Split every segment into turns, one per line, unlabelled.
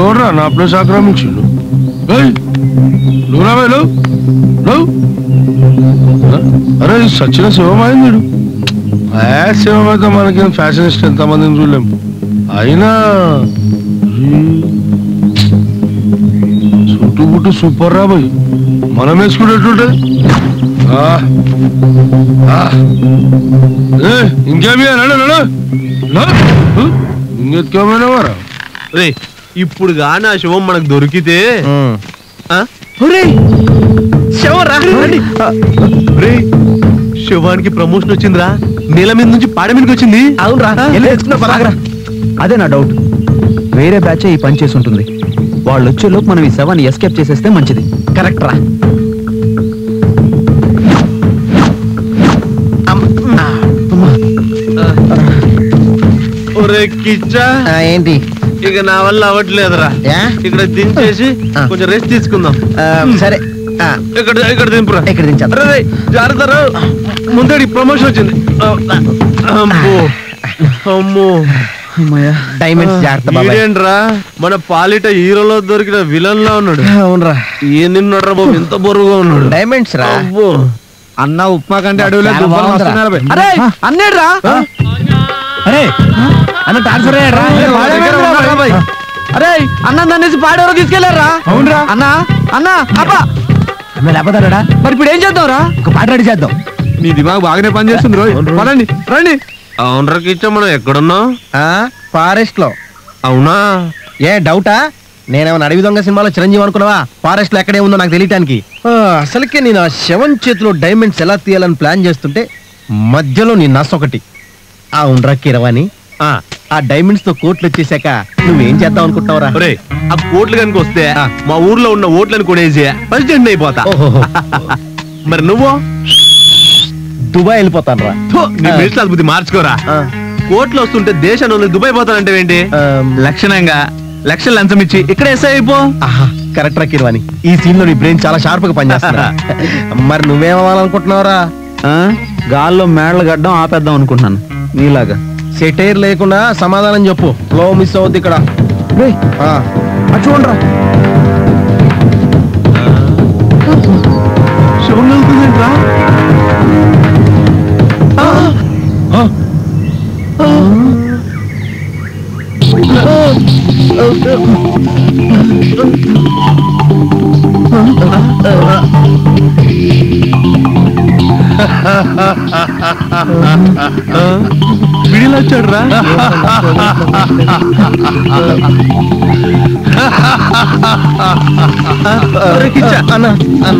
ఎవడ్రా నా ప్లేస్ ఆక్రమించిండు ఏయ్, నువ్వు రావే లేవు లేవు అరే సచిన శివమైంది వీడు. ఏ శివమైతే మనకి ఫ్యాషనిస్ట్ ఎంతమందిని చూడలేం అయినా చుట్టూ పుట్టు సూపర్ రా పోయి మనం వేసుకునేట్టుంటది ఆ, ఆ. ఏ, ఇంకేమి నడు నడు నడు. ఇంకెత్తుకోమైనా వారా
రే ఇప్పుడు గాని ఆ శివం మనకు దొరికితే ఆ? శవం రా, రండి. రే శివానికి ప్రమోషన్ వచ్చిందిరా నేల మీద నుంచి పాడ మీదకి వచ్చింది
అవునరా వెళ్ళి తెచ్చుకున్నా పరాగరా అదే నా డౌట్ వేరే బ్యాచ్ ఈ పని చేసి ఉంటుంది వాళ్ళు వచ్చేలోపు మనం ఈ శవాన్ని ఎస్కేప్ చేసేస్తే మంచిది కరెక్ట్ రా
ఒరే కిచ్చా
ఏంటి
ఇక నా వల్ల అవ్వట్లేదురా
యా?
ఇక్కడ దించేసి
ఆ.
కొంచెం రెస్ట్ తీసుకుందాం
ఆ, సరే ఆ,
ఇక్కడ ఇక్కడ దింపురా
ఇక్కడ దించేద్దాం.
అరే, రే, జాగ్రత్త రా. ముందడి ప్రమోషన్ వచ్చింది ఆ, అమ్మో అమ్మో
డైమండ్స్ జాగ్రత్త బాబాయ్
ఈడేంట్రా మన పాలిట హీరోలో దొరికిన విలన్ లా ఉన్నాడు
అవునరా
ఏం నిన్నట్రా బాబు ఎంత బొరుగా ఉన్నాడు
డైమండ్స్ రా
అబ్బో
అన్న ఉప్మా కంటే అడవిలో
చాలా
దుబ్బలు
బాగుందిరా.
వస్తున్నాయి రా బే. అరే అన్నేడు రా అరే అన్న ట్రాన్స్ఫర్ అయ్యారా అరే అన్న నన్నేసి పాడేవారు తీసుకెళ్లారా అవునరా అన్న అన్న అబ్బా లేకపోతాడా మరి ఇప్పుడు ఏం చేద్దాం రా ఒక పాట రెడీ చేద్దాం
నీ దిమాగ్ బాగానే పనిచేస్తుంది రోయ్ పదండి రండి
అవునరా కిచ్చా మనం ఎక్కడున్నాం
ఫారెస్ట్ లో
అవునా
ఏ డౌటా నేనేమన్నా అడవి దొంగ సినిమాలో చిరంజీవి అనుకున్నావా ఫారెస్ట్ లో ఎక్కడే ఉందో నాకు తెలియటానికి అసలుకే నేను ఆ శవం చేతిలో డైమండ్స్ ఎలా తీయాలని ప్లాన్ చేస్తుంటే మధ్యలో నీ నస్ ఒకటి ఆ ఉండ్రా కిరవాణి
ఆ,
ఆ డైమండ్స్ తో కోట్లు వచ్చేసాక నువ్వేం చేద్దాం అనుకుంటున్నావురా
ఒరే ఆ కోట్లు కనుక వస్తే
ఆ.
మా ఊర్లో ఉన్న ఓట్లను కొనేసి ప్రెసిడెంట్ అయిపోతా
ఓహోహో.
మరి నువ్వు
దుబాయ్ వెళ్ళిపోతాను రా
థు, నీ మిడిల్ క్లాస్ బుద్ధి మార్చుకోరా కోట్లు వస్తుంటే దేశాన్ని వదిలి దుబాయ్ పోతానంటే ఏంటి
లక్షణంగా లక్షలు లంచం ఇచ్చి ఇక్కడ ఎస్ఐ అయిపో
కరెక్ట్ రా కిరవాణి ఈ సీన్ లో నీ బ్రెయిన్ చాలా షార్ప్ గా పనిచేస్తున్నా మరి నువ్వేమవ్వాలనుకుంటున్నావురా
గాల్లో మేడలు గడ్డం ఆపేద్దాం అనుకుంటున్నాను నీలాగా
సెటైర్ లేకుండా సమాధానం చెప్పు ఫ్లో మిస్ అవుద్ది ఇక్కడ ఆ.
చూడరా
శివం వెళ్తుందేంట్రా విడిలో వచ్చాడు రా
అన్న అన్న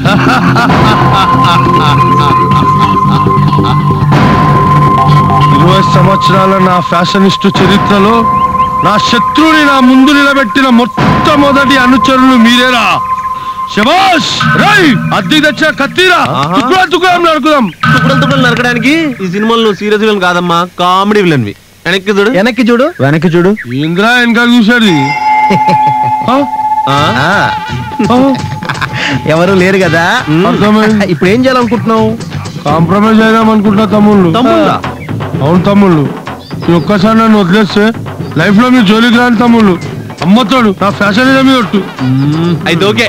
ఇరవై సంవత్సరాల నా ఫ్యాషనిస్ట్ చరిత్రలో నా శత్రువుని నా ముందు నిలబెట్టిన మొట్టమొదటి అనుచరులు మీరేరా శబాష్ రై అద్దె తెచ్చిన కత్తిరా
ఆహా.
తుకుడా తుకుడా నరుకుదాం
తుప్పుడలు తుప్పుడలు నరకడానికి ఈ సినిమాలో నువ్వు సీరియస్ విలన్ కాదమ్మా కామెడీ విలన్వి వెనక్కి చూడు
వెనక్కి చూడు
వెనక్కి చూడు
ఇంద్రా వెనక చూసాడు ఆ?
ఆ,
ఆ,
ఆ?
ఎవరు లేరు కదా
అర్థమైంది
ఇప్పుడు ఏం చేయాలనుకుంటున్నావు
కాంప్రమైజ్ అయిదాం అనుకుంటున్నా తమ్ముళ్ళు
తమ్ముళ్ళా?
అవును తమ్ముళ్ళు ఈ ఒక్కసారి నన్ను వదిలేస్తే లైఫ్ లో మీరు జోలికి రాని తమ్ముళ్ళు అమ్మతోడు నా ఫ్యాషన్ మీద ఒట్టు
మ్మ్, అయితే ఓకే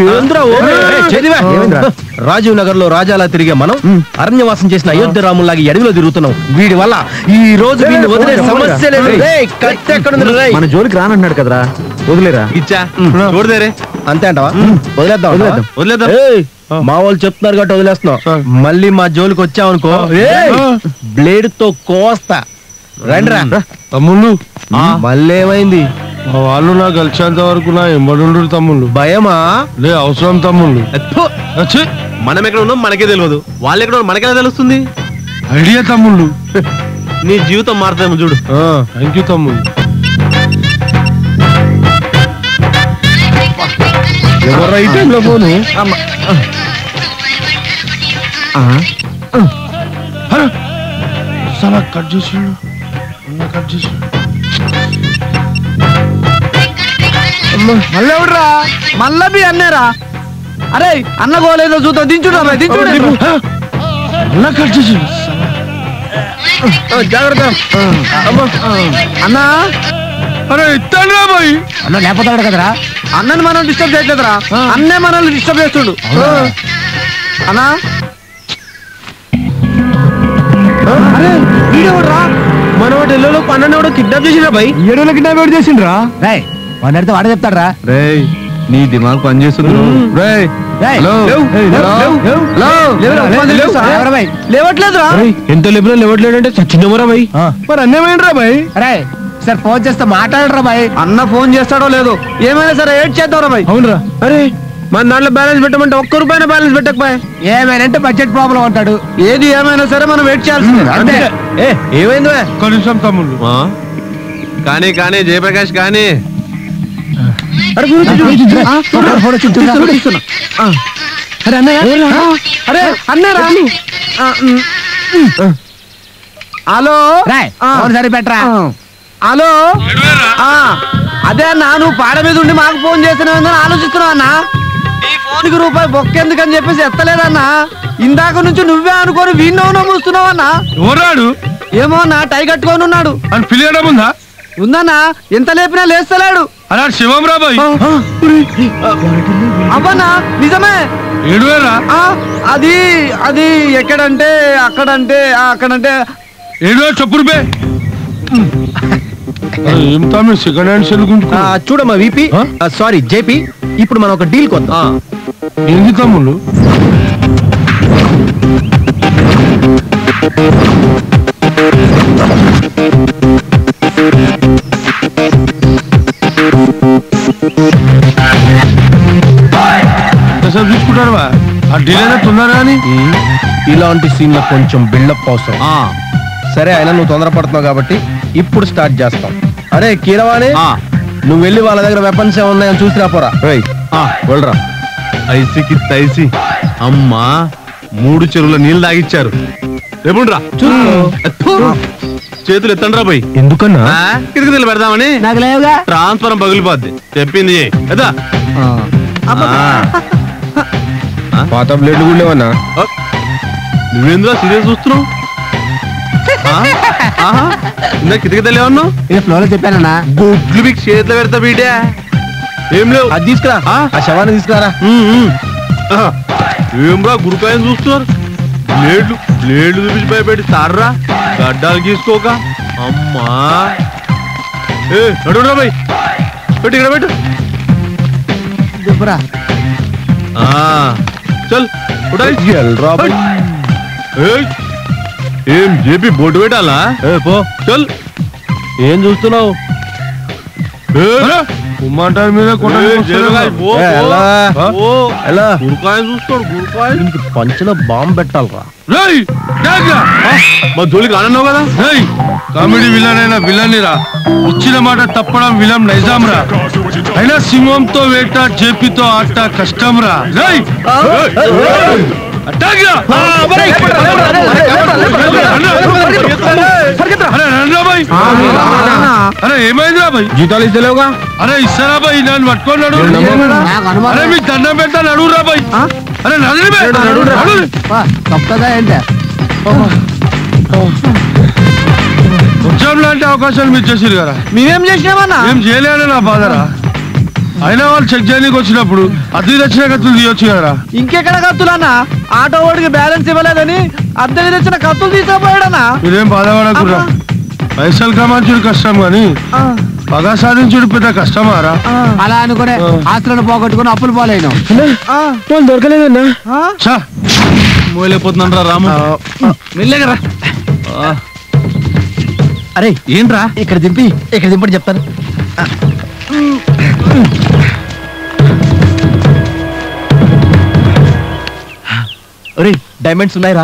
రాజీవ్ నగర్ లో రాజాలా తిరిగే మనం అరణ్యవాసం చేసిన అయోధ్య రాములాగా ఈ అడవిలో తిరుగుతున్నాం వీడి వల్ల ఈ రోజు వీడిని వదిలే సమస్య లేదు రేయ్, కత్తి ఎక్కడుంది రేయ్?
మన జోలికి రానంటున్నాడు కదరా వదిలేరా
ఇచ్చా చూడదేరే
అంతే అంటావా వదిలేద్దాం
వదిలేద్దాం.
అంటావా?
వదిలేద్దాం
ఏయ్, మా వాళ్ళు చెప్తున్నారు కాబట్టి వదిలేస్తున్నాం
సరే.
మళ్ళీ మా జోలికి వచ్చావనుకో ఏయ్, బ్లేడ్ తో కోస్తా రండి రా
తమ్ముళ్ళు
మళ్ళీ ఏమైంది
మా వాళ్ళు నాకు కలిసేంత వరకు నా ఎంబడుండ్రు తమ్ముళ్ళు
భయమా
లే అవసరం తమ్ముళ్ళు
ఎత్తు.
వచ్చి
మనం ఎక్కడ ఉన్నాం మనకే తెలియదు వాళ్ళు ఎక్కడ ఉన్నారో మనకెలా తెలుస్తుంది
ఐడియా తమ్ముళ్ళు
నీ జీవితం మారుతామో చూడు
థ్యాంక్ యూ తమ్ముళ్ళు
ఎవరు ఈ టైంలో ఫోను
అరే సలా కట్ చేసిండు అన్న కట్ చేసిండు
మళ్ళీ ఎవడరా మళ్ళా మీ అన్నేరా అరే అన్న గోలేదో చూద్దాం దించుడా దించుడు
హ? అన్న కట్ చేసిండు
జాగ్రత్త
అన్నా
అరే ఇస్తాను రా బాయ్
అన్న లేకపోతాడు కదరా అన్నని మనం డిస్టర్బ్ చేయట్లేదురా అన్నే మనల్ని డిస్టర్బ్ చేస్తుండు అన్నా అరే వీడెవడురా
మనవాడు ఎల్లలో పన్నెండు కిడ్నాప్ చేసినా భయ్
ఏడోళ్ళ కిడ్నాప్ ఎవరు చేసిండ్రా రేయ్ వాడిని అడిగితే వాడే చెప్తాడు రా
రేయ్ నీ దిమాగ్ పనిచేస్తుంది రేయ్ హలో
లేవట్లేదురా
ఎంత లేబుల్ లేవట్లేడంటే చచ్చినమరా భయ్ మరి అన్నేమైండ్రా భయ్
అరే సార్ ఫోన్ చేస్తే మాట్లాడరా బాయ్ అన్న ఫోన్ చేస్తాడో లేదో ఏమైనా సరే ఏడ్ చేద్దాంరా బాయ్
అవునరా అరే మన దాంట్లో బ్యాలెన్స్ పెట్టమంటే ఒక్క రూపాయన బ్యాలెన్స్ పెట్టకపోయా
ఏమైనా బడ్జెట్ ప్రాబ్లం అంటాడు ఏది ఏమైనా సరే మనం వెయిట్ చేయాల్సిందే అంతే
ఏ ఏమైంది
ఒక్క నిమిషం తమ్ముళ్ళు
కానీ కానీ జయప్రకాష్ కానీ
ఆ, ఫోన్ ఫోన్ వచ్చింది, చూస్తున్నా, చూస్తున్నా. ఆ. అరే అన్నయ్య ఆ, అరే అన్నయ్యరా ఆ, ఉమ్, ఉమ్. హలో సరి పెట్టరా హలో ఆ, అదే అన్నా నువ్వు పాడ మీద ఉండి మాకు ఫోన్ చేస్తున్నావు ఆలోచిస్తున్నావు అన్నా ఈ ఫోన్ కి రూపాయి బొక్కెందుకని చెప్పేసి ఎత్తలేదన్నా ఇందాక నుంచి నువ్వే అనుకోని వీణ్ణో నమ్ముస్తున్నావు అన్నా
ఎవరాడు
ఏమో అన్నా టై కట్టుకొని ఉన్నాడు
అని పిలియడం ఉందా
ఉందన్నా ఎంత లేపినా లేస్తలేడు
అలా శివం రా బాయ్
అవ్వన్నా నిజమే
ఏడువేరా
ఆ, అది అది ఎక్కడంటే అక్కడంటే ఆ, అక్కడంటే
ఏడువే చెప్పు రూపే ఏం తమ్మి సెకండ్ హ్యాండ్ సెల్
ఆ,
గుంజుకో
చూడమ్మా విపి సారీ జేపీ ఇప్పుడు మనం ఒక డీల్ కొద్దాం
ఏంది తమ్ముళ్ళు ఎంతసేపు తీసుకుంటారు బా ఆ డీల్ అయినా తొందర కానీ
ఇలాంటి సీన్ లో కొంచెం బిల్డప్ అవసరం సరే అయినా నువ్వు తొందరపడుతున్నావు కాబట్టి ఇప్పుడు స్టార్ట్ చేస్తాం అరే కీరవాణి నువ్వు వెళ్ళి వాళ్ళ దగ్గర వెపన్స్ ఏమున్నాయని చూసి రాపోరా రేయ్ వెళ్ళరా
ఐసికి తైసి అమ్మా మూడు చెరువుల నీళ్ళు తాగిచ్చారు రేపుండ్రా చేతులు ఎత్తండ్రా పోయి
ఎందుకన్నా
కిటికీ తెలు పెడదామని
నాకు లేవుగా
ట్రాన్స్ఫరం పగిలిపోద్ది చెప్పింది చెయ్. ఎదా
పాత బ్లేడ్లు కూడా లేవన్నా
నువ్వేంద్రా సీరియస్ చూస్తున్నావు ఆ? ఆహా. ఇందా కిటికీ తెలు ఏమన్నావు
ఇది ఫ్లోలో చెప్పానన్నా
గుడ్లు మీకు చేతిలో పెడతా బీటే ఏం లేవు
అది తీసుకురా
ఆ?
ఆ శవాన్ని తీసుకురారా
ఉమ్, ఉమ్. ఆహా. ఏంరా గురుకాయని చూస్తున్నారు బ్లేడ్లు బ్లేడ్లు చూపించి భయపెట్టి సార్రా గడ్డాలు గీసుకోక అమ్మా ఏ నడురా భయ్ పెట్టు ఇక్కడ పెట్టు
చెప్పురా
ఆ, చల్ ఉడాయి.
ఎల్రా బై.
ఏయ్, ఏం జేపీ బోటు పెట్టాలా ఏ, పో చల్
ఏం చూస్తున్నావు
ఏ,
ఉమ్మంటారు మీద
ఏ, జరగాయ్, పో,
ఏ,
పో.
ఎలా?
పో.
ఎలా
గురుకాయని చూస్తాడు గురుకాయ
దీనికి పంచలో బాంబు పెట్టాలరా
రేయ్ డాగ్గా.
మా జోలికి రానన్నావు కదా
రేయ్ కామెడీ విలన్ అయినా విలన్ రా ఇచ్చిన మాట తప్పడం విలం నైజాం రా అయినా సింహంతో వేట జేపీతో ఆట కష్టం రా రేయ్ అట్టాగ్ రా. అరే రండ్రా బాయ్ అరే ఏమైంది రా బాయ్
జీతాలు ఇస్తలేవుగా
అరే ఇస్తారా బాయ్ నన్ను పట్టుకున్నాడు అరే మీకు దండం పెట్టా నడువురా బాయ్ అరే నడురు బే. నడురు.
తప్పదా ఏంటి
ఉద్యోగం లాంటి అవకాశాలు మీరు చేసిరు కదా
మేమేం చేసినామన్నా
ఏం చేయలేని నా బాధరా అయినా వాళ్ళు చెక్ చేయడానికి వచ్చినప్పుడు అద్దె తెచ్చిన కత్తులు తీయొచ్చు కదరా
ఇంకెక్కడ కత్తులన్నా ఆటో వాడికి బ్యాలెన్స్ ఇవ్వలేదని అద్దెకి తెచ్చిన కత్తులు తీసుకుపోయాడన్నా
మీరేం బాధపడకురా పైసలు కమాంచుడు కష్టం కానీ పగా సాధించుడు పెద్ద కష్టమారా
అలా అనుకునే ఆస్తులను పోగొట్టుకుని అప్పులు పోలేను
దొరకలేదన్నా
చా
మోయలేకపోతున్నాను రా రాము మెల్లగరా
అరే
ఏంట్రా
ఇక్కడ దింపి ఇక్కడ దింపని చెప్తాను ఒరే డైమండ్స్ ఉన్నాయిరా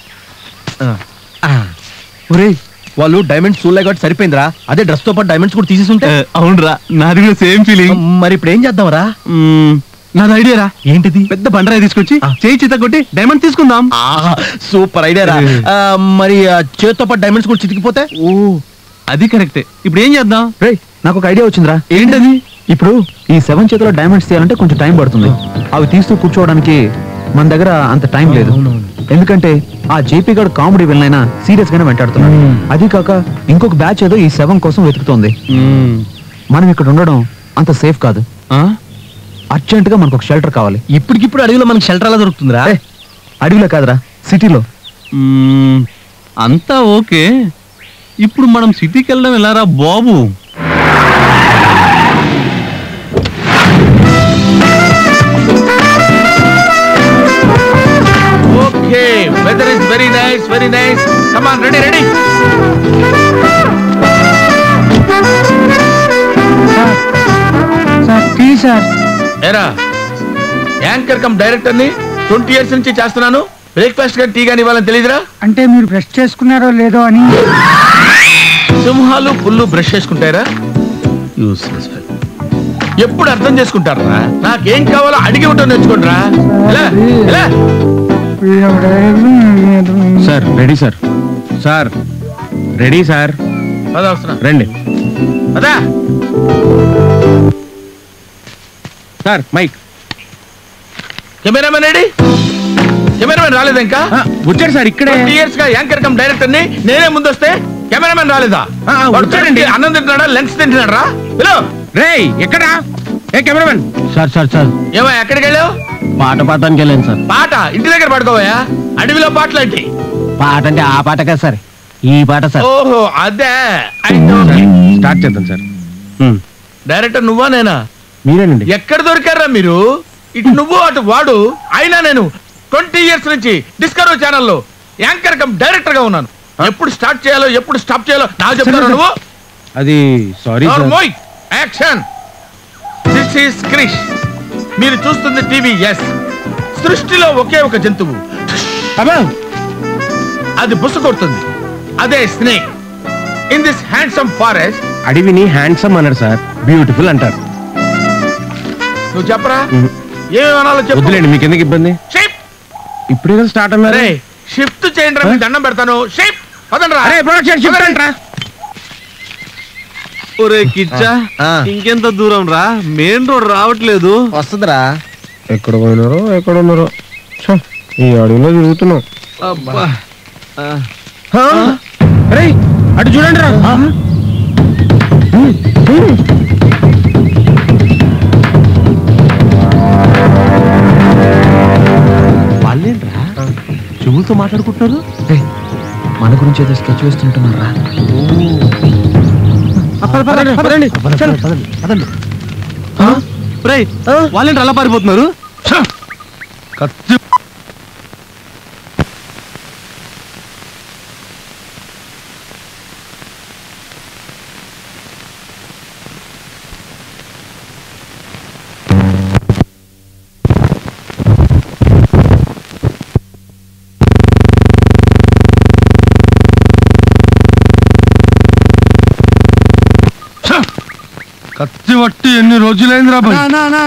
ఒరే వాళ్ళు డైమండ్స్ చూడలే కాబట్టి సరిపోయిందిరా అదే డ్రెస్ తో పాటు డైమండ్స్ కూడా తీసేసి ఉంటే
అవునరా నాది కూడా సేమ్ ఫీలింగ్
మరి ఇప్పుడు ఏం చేద్దాంరా
నాది ఐడియా రా
ఏంటిది
పెద్ద బండరాయి తీసుకొచ్చి
ఆ.
చేయి చిత్త కొట్టి డైమండ్ తీసుకుందాం
సూపర్ ఐడియా రా ఆ, మరి ఆ చేత్తో పాటు డైమండ్స్ కూడా చితికిపోతే
ఓ అది కరెక్టే ఇప్పుడు ఏం చేద్దాం
రే నాకు ఒక ఐడియా వచ్చిందిరా
ఏంటది
ఇప్పుడు ఈ సెవెన్ చేతిలో డైమండ్స్ తీయాలంటే కొంచెం టైం పడుతుంది అవి తీస్తూ కూర్చోవడానికి మన దగ్గర అంత టైం లేదు ఎందుకంటే ఆ జేపీ గారు కామెడీ విలనైనా సీరియస్ గానే వెంటాడుతున్నాడు అది కాక ఇంకొక బ్యాచ్ ఏదో ఈ శవం కోసం వెతుకుతోంది మనం ఇక్కడ ఉండడం అంత సేఫ్ కాదు అర్జెంట్ గా మనకు ఒక షెల్టర్ కావాలి
ఇప్పటికిప్పుడు అడవిలో మనకి షెల్టర్ ఎలా దొరుకుతుందిరా
ఏ, అడవిలో కాదురా సిటీలో
మ్మ్, అంతా ఓకే ఇప్పుడు మనం సిటీకి వెళ్ళడం ఎలారా బాబు
okay weather is very nice very nice come on ready ready
sir please sir
ఏరా యాంకర్ కమ్ డైరెక్టర్ ని ట్వంటీ ఇయర్స్ నుంచి చేస్తున్నాను బ్రేక్ఫాస్ట్ కానీ టీ కానీ ఇవ్వాలని తెలియదురా
అంటే మీరు బ్రష్ చేసుకున్నారో లేదో అని
సింహాలు పుల్లు బ్రష్ చేసుకుంటారా యూస్లెస్ ఎప్పుడు అర్థం చేసుకుంటారా నాకేం కావాలో అడిగి ఉంటాను నేర్చుకుంటారా ఎలా ఎలా
sir ready sir sir ready sir
పద వస్తున్నా
రండి
పదా
sir mike
cameraman ready cameraman రాలేదా ఇంకా
వచ్చాడు సార్ ఇక్కడే
ట్వంటీ ఇయర్స్ గా యాంకర్ కమ్ డైరెక్టర్ ని నేనే ముందు వస్తే కెమెరామెన్ రాలేదా
ఆ, ఆ,
వాడు
వచ్చాడండి.
కరెక్ట్గా అన్నం తింటున్నాడా లెన్స్ తింటున్నాడా హలో
రేయ్ ఎక్కడా ఏ కెమెరామెన్ సార్ సార్ సార్
ఏమో ఎక్కడికి వెళ్ళావు
పాట పాడటానికి వెళ్ళాను సార్
పాట ఇంటి దగ్గర పడుకోవయా అడవిలో పాటలు ఏంటి
పాట అంటే ఆ పాట కదా సార్ ఈ పాట సార్
ఓహో అదే అయితే ఓకే.
స్టార్ట్ చేద్దాం సార్
డైరెక్టర్ నువ్వా నేనా
మీరేనండి
ఎక్కడ దొరికారా మీరు ఇటు నువ్వు అటు వాడు అయినా నేను ట్వంటీ ఇయర్స్ నుంచి డిస్కవరీ ఛానల్లో యాంకర్ కమ్ డైరెక్టర్ గా ఉన్నాను ఎప్పుడు స్టార్ట్ చేయాలో ఎప్పుడు స్టాప్ చేయాలో నాకు చెప్తాను నువ్వు
అది సారీ సార్
మోయ్ యాక్షన్ దిస్ ఈస్ క్రిష్ మీరు చూస్తుంది టీవీ ఎస్ సృష్టిలో ఒకే ఒక జంతువు అది బుస కొడుతుంది అదే snake in this handsome forest
అడవిని హ్యాండ్సమ్ అన్నారు సార్ బ్యూటిఫుల్ అంటారు
నువ్వు చెప్పరా ఏమేమి అనాలో చెప్పు
వద్దులేండి మీకు ఎందుకు ఇబ్బంది
షిఫ్ట్
ఇప్పుడే కదా స్టార్ట్ అన్నారు
అరే షిఫ్ట్ చేయండి రా మీకు దండం పెడతాను షిఫ్ట్ పదండి రా
అరే ప్రొడక్షన్ షిఫ్ట్
పదండి.
అంటారా
ఒరే కిచ్చా
ఆ.
ఇంకెంత దూరం రా మెయిన్ రోడ్ రావట్లేదు
వస్తుందిరా ఎక్కడ పోయినారో ఎక్కడ ఉన్నారో ఛ, ఈ అడవిలో తిరుగుతున్నాం
అబ్బా ఆ,
రేయ్ అటు చూడండి రా
వాళ్ళేంట్రా చెవులతో మాట్లాడుకుంటున్నారు
రేయ్, మన గురించి ఏదో స్కెచ్ వేస్తుంటున్నారా
రేయ్ వాళ్ళేంటి అలా పారిపోతున్నారు
కత్తి కత్తి పట్టి ఎన్ని రోజులైందిరా బాయ్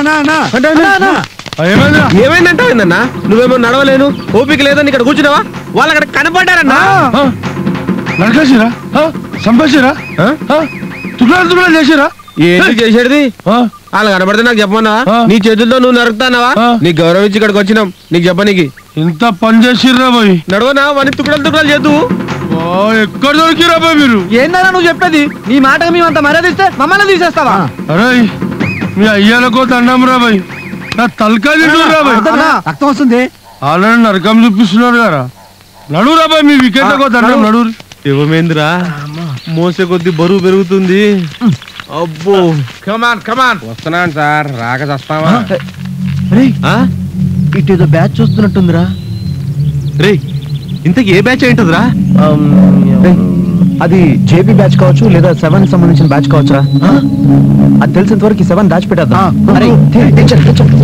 ఏమైందిరా
ఏమైందంటావు ఏందన్నా నువ్వేమో నడవలేను ఓపిక లేదని ఇక్కడ కూర్చున్నావా వాళ్ళు అక్కడ కనపడ్డారన్నా
ఆ? నరకేసిరా ఆ? చంపేసిరా తులాలు తులాలు చేసిరా
ఏంటి చేసేది
ఆ?
వాళ్ళు కనపడితే నాకు చెప్పమన్నా
ఆ.
నీ చేతులతో నువ్వు నరుకుతానవా
ఆ.
నీకు గౌరవించి ఇక్కడికి వచ్చినాం నీకు చెప్పనీకి
ఇంత పని చేసిర్రా బాయ్
నడవనా వాని తుకుడలు తుకుడలు చేద్దు
ఓ, ఎక్కడ దొరికిరా బాయ్ మీరు
ఏందన్నా నువ్వు చెప్పేది నీ మాటకు మేము అంత మర్యాద ఇస్తే మమ్మల్ని తీసేస్తావా
అరే మీ అయ్యాలకో దండం రా బాయ్ నా తలకాయ రా బాయ్
రక్తం వస్తుంది
ఆల్రెడీ నరకం చూపిస్తున్నారు కదా నడురా బాయ్ మీ వికెట్లకో దండం నడు
శివమేంద్రా మోసే కొద్ది బరువు పెరుగుతుంది అబ్బో
కమాన్ కమాన్
వస్తున్నాను సార్ రాక చస్తావా
ఆ?
ఇటు ఏదో బ్యాచ్ చూస్తున్నట్టుందిరా
రేయ్ ఇంతకి ఏ బ్యాచ్ ఏంటదిరా
రేయ్, అది జేపీ బ్యాచ్ కావచ్చు లేదా సెవెన్ సంబంధించిన బ్యాచ్ కావచ్చురా అది తెలిసినంత వరకు సెవెన్ బ్యాచ్ పెట్టేద్దాం అరే, తే- తెచ్చండి, తెచ్చండి.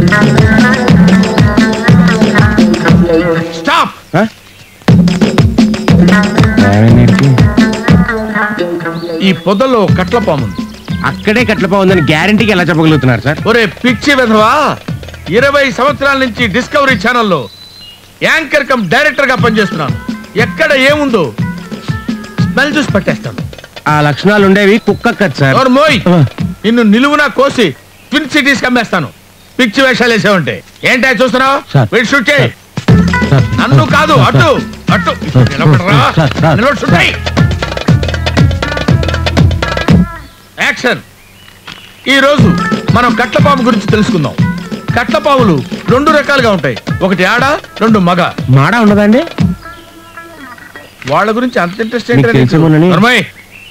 స్టాప్ ఈ పొదల్లో కట్ల పాము ఉంది.
అక్కడే కట్లపా ఉందని గ్యారంటీకి ఎలా చెప్పగలుగుతున్నారు సార్
ఒరే పిచ్చి విధవా ఇరవై సంవత్సరాల నుంచి డిస్కవరీ ఛానల్లో యాంకర్ కమ్ డైరెక్టర్ గా పనిచేస్తున్నాను ఎక్కడ ఏముందో స్మెల్ చూసి పట్టేస్తాను
ఆ లక్షణాలు ఉండేవి కుక్క కదా సార్
ఎవరు మోయ్ నిన్ను నిలువునా కోసి ట్విన్ సిటీస్ కమ్మేస్తాను పిచ్చి వేషాలు వేసే ఉంటే ఏంటో చూస్తున్నావు
సార్.
వీడు షూట్ చేయి నన్ను కాదు అటు అటు నిలబడరా.
సార్, సార్,
నిలబడి షూట్ చేయి. యాక్షన్ ఈ రోజు మనం కట్లపాము గురించి తెలుసుకుందాం కట్లపాములు రెండు రకాలుగా ఉంటాయి ఒకటి ఆడ రెండు మగ
మాడా ఉండదండి
వాళ్ళ గురించి అంత ఇంట్రెస్ట్
మీకు తెలుసేమోనని.
ఏంటి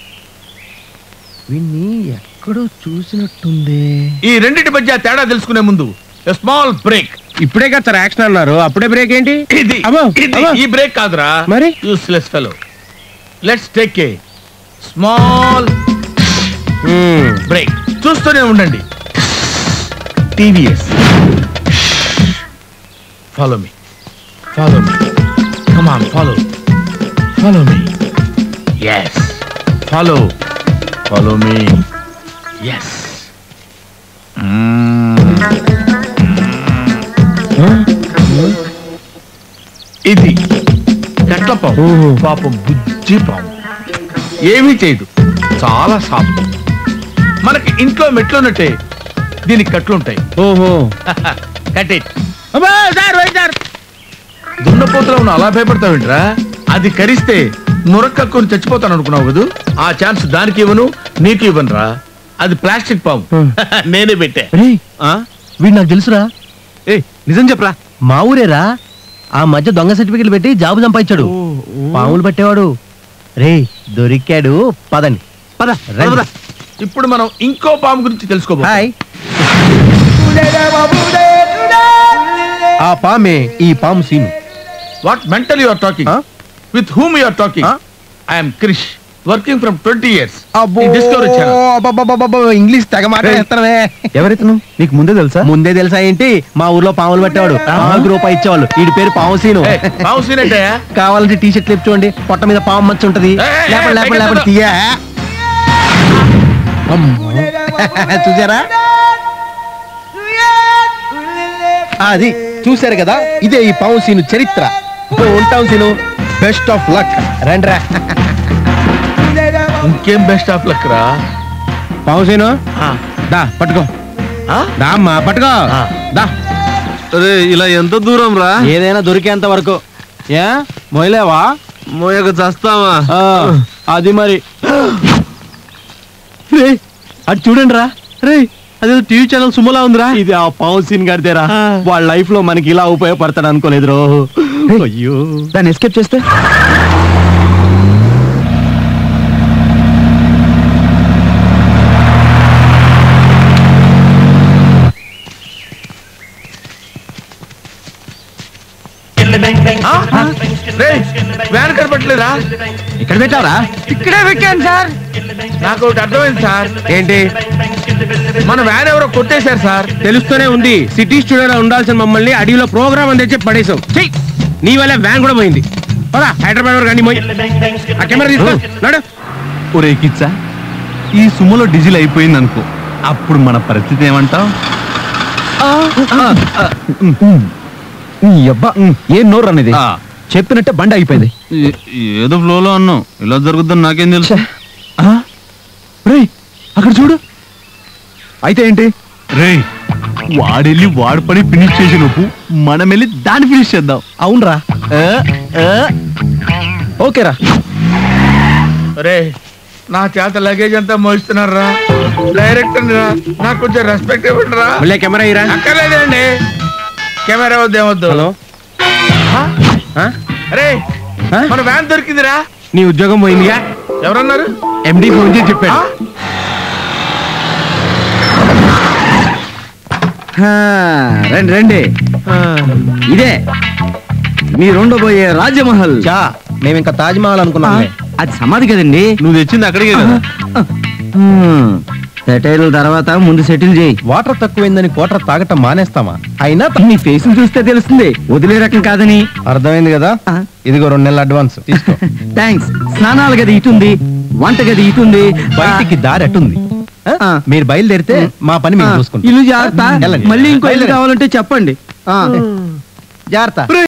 వీణ్ణి ఎక్కడో చూసినట్టుంది
ఈ రెండింటి మధ్య తేడా తెలుసుకునే ముందు స్మాల్ బ్రేక్
ఇప్పుడే కదా సార్ యాక్షన్ అన్నారు అప్పుడే బ్రేక్ ఏంటి
ఇది
అమ్మో,
ఇది
అమ్మో.
ఈ బ్రేక్ కాదురా
మరి?
Useless fellow let's take a small break చూస్తూనే ఉండండి TVS follow me follow me come on follow follow me yes follow follow me yes ఇది కట్ల పాము పాపం బుజ్జి పాము ఏమీ చేయదు చాలా సాఫ్ట్ మనకి ఇంట్లో మెట్లున్నట్టే దీనికి కట్లుంటాయి
ఓహో
కట్ ఇట్ దున్నపోతులో ఉన్న అలా భయపడతావేంట్రా అది కరిస్తే మురక్కక్కుని చచ్చిపోతాను అనుకున్నావు కదూ ఆ ఛాన్స్ దానికి ఇవ్వను నీకు ఇవ్వనురా అది ప్లాస్టిక్ పాము నేనే పెట్టా
ఆ?
వీడు నాకు తెలుసురా
ఏయ్ నిజం చెప్పరా
మా ఊరేరా ఆ మధ్య దొంగ సర్టిఫికెట్లు పెట్టి జాబు సంపాదించాడు పాములు పట్టేవాడు రే దొరికాడు పదండి
పద
రండి.
పద, పద.
ఇప్పుడు మనం ఇంకో పాము గురించి తెలుసుకోబో
హాయ్ ఆ పామే ఈ పాము Seenu
what mental your talking
Huh?
With whom your talking
Huh?
I'm Krish working from twenty years
అబ్బో
డిస్కవరీ ఛానల్
అబ్బబ్బబ్బబ్బబ్బ, ఇంగ్లీష్ తెగ మాట్లాడేస్తానవే
ఎవరితను నీకు ముందే తెలుసా
ముందే తెలుసా ఏంటి మా ఊర్లో పాములు పట్టేవాడు పాముకి రూపాయి ఇచ్చేవాళ్ళు వీడి పేరు పాము సీను
పాము సీనంటే
కావాలంటే టీ షర్ట్ లేపు చూడండి పొట్ట మీద పాము మచ్చ ఉంటది
ఏయ్, ఏయ్,
లేపండి లేపండి
పైకి
లేపండి
ఎత్తు.
తీయా అమ్మో. చూసారా అది చూశారు కదా ఇదే ఈ పాము సీను చరిత్ర ఓ, ఉంటాం సీను బెస్ట్ ఆఫ్ లక్ రండ్రా
ఇంకేం బెస్ట్ ఆఫ్ లక్ రా
పాము సీను దా పట్టుకో దా అమ్మా పట్టుకో
ఆ.
దా
అరే ఇలా ఎంత దూరం రా
ఏదైనా దొరికేంత వరకు ఏ మొయలేవా
మోయక చస్తావా
ఆ, అది మరి రే అటు చూడండి రా రే అదే టీవీ ఛానల్ సుమలా ఉందిరా ఇది ఆ పవన్ సీన్ గారిదేరా వాళ్ళ లైఫ్ లో మనకి ఇలా ఉపయోగపడతాడు అనుకోలేదు రో అయ్యో
దాన్ని ఎస్కేప్ చేస్తే
వ్యాన్ కనపట్లేదా
ఇక్కడ పెట్టావరా
ఇక్కడే పెట్టాను సార్
నాకు ఒకటి అర్థమైంది సార్
ఏంటి
మన వ్యాన్ ఎవరో కొట్టేశారు సార్
తెలుస్తూనే ఉంది సిటీ స్టూడియోలో ఉండాల్సిన మమ్మల్ని అడవిలో ప్రోగ్రామ్ అని తెచ్చి పడేసాం చెయ్ నీ వల్ల వ్యాన్ కూడా పోయింది పదా హైదరాబాద్ వరకు అన్ని పోయి ఆ కెమెరా తీసుకో నడు
ఒరే కిచ్చా ఈ సుమలో డీజిల్ అయిపోయింది అనుకో అప్పుడు మన పరిస్థితి ఏమంటావు
నీ అబ్బా ఏం నోరు అనేది
ఆ.
చెప్పినట్టే బండి అయిపోయింది
ఏదో ఫ్లోలో అన్నావు ఇలా జరుగుతుందని నాకేం తెలుసు
రేయ్ అక్కడ చూడు అయితే ఏంటి
రే వాడెళ్ళి వాడి పని ఫినిష్ చేసే లోపు మనం వెళ్ళి దాన్ని ఫినిష్ చేద్దాం
అవునరా
ఓకేరా
రే నా చేత లగేజ్ అంతా మోస్తున్నారా డైరెక్టర్ రా నాకు కొంచెం రెస్పెక్ట్ ఇవ్వండి రా
మళ్ళీ కెమెరా ఇరా
అక్కర్లేదండి కెమెరా వద్దు ఏమొద్దు
హలో
ఆ?
ఆ?
అరే
ఆ?
మన వ్యాన్ దొరికిందిరా
నీ ఉద్యోగం పోయిందిగా
ఎవరన్నారు
ఎండి ఫోన్ చేసి చెప్పాడు
ఆ?
హా, రండి రండి ఇదే మీరు ఉండబోయే రాజమహల్
చా మేము ఇంకా తాజ్ మహల్ అనుకున్నాం
అది సమాధి కదండి
నువ్వు తెచ్చింది అక్కడికే కదా
సెటైల్ తర్వాత ముందు సెటిల్ చేయి
వాటర్ తక్కువైందని కోటర్ తాగటం మానేస్తామా అయినా త-
నీ ఫేస్ చూస్తే తెలుస్తుంది వదిలే రకం కాదని
అర్థమైంది కదా
ఆ.
ఇదిగో రెండు నెలల అడ్వాన్స్ తీసుకో
థ్యాంక్స్ స్నానాల గది ఇటుంది వంట గది ఇటుంది
బయటికి దారి అటుంది ఆ?
ఆ.
మీరు బయలుదేరితే మా పని
ఆ,
మేము చూసుకుంటాం
ఇల్లు జాగ్రత్త
వెళ్ళండి.
మళ్ళీ ఇంకో ఇల్లు
బయలుదేరండి.
కావాలంటే చెప్పండి ఆ.
జాగ్రత్త